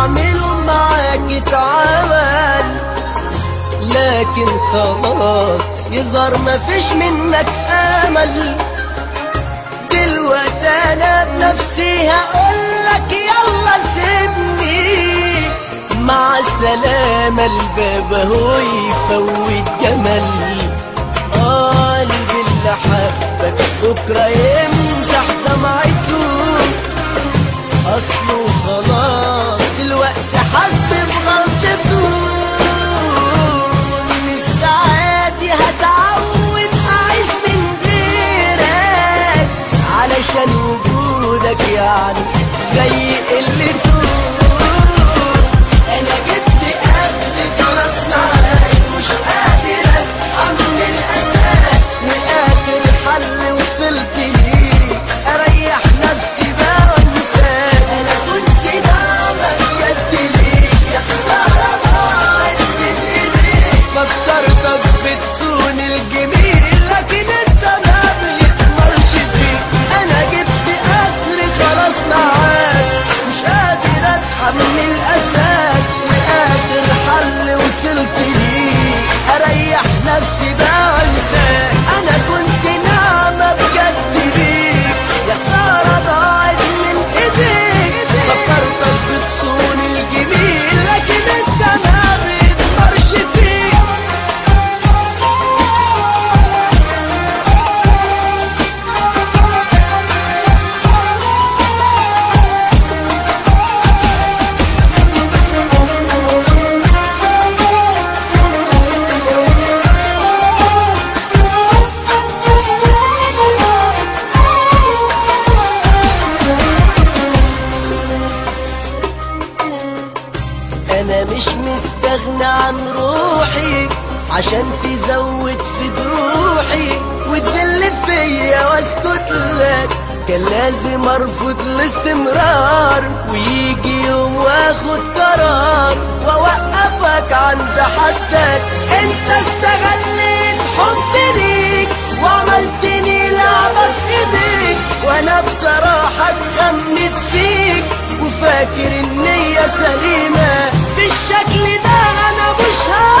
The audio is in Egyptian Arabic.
اعمله معاك اتعمل لكن خلاص يظهر مفيش منك امل دلوقتي انا بنفسي هقولك يلا سيبني مع السلامة الباب هو يفوت جمل قلبي اللي حبك بكرة يمسح دمعته اصله خلاص دلوقتي حس بغلطته من الساعات دي هتعود اعيش من غيرك علشان وجودك يعني زي قلته انا جبت قبل خلاص معاك مش قادر اتحمل اساك واخر حل وصلت ليه اريح نفسي بقى وانساك انا كنت ناعمة بجد ليك يا خسارة ضاعت من ايديك فكرتك بتصون الجميل لكن انت ما بيكملش فيك انا جبت اخري خلاص معاك مش قادر اتحمل اساك واخر حل وصلت ليه اريح نفسي بقى وانساك انا كنت ناعمة بجد ليك يا خسارة ضاعت من ايديك فكرتك بتصون الجميل لكن انت ما بيكبرش فيك انا مش مستغنى عن روحي عشان تزود في جروحي وتذل فيا واسكت لك كان لازم ارفض الاستمرار ويجي يوم واخد قرار واوقفك عند حدك انت استغليت حبي ليك وعملتني لعبة في ايديك وانا بصراحة اتغمت فيك وفاكر النية سليمة بالشكل ده انا مش هعمل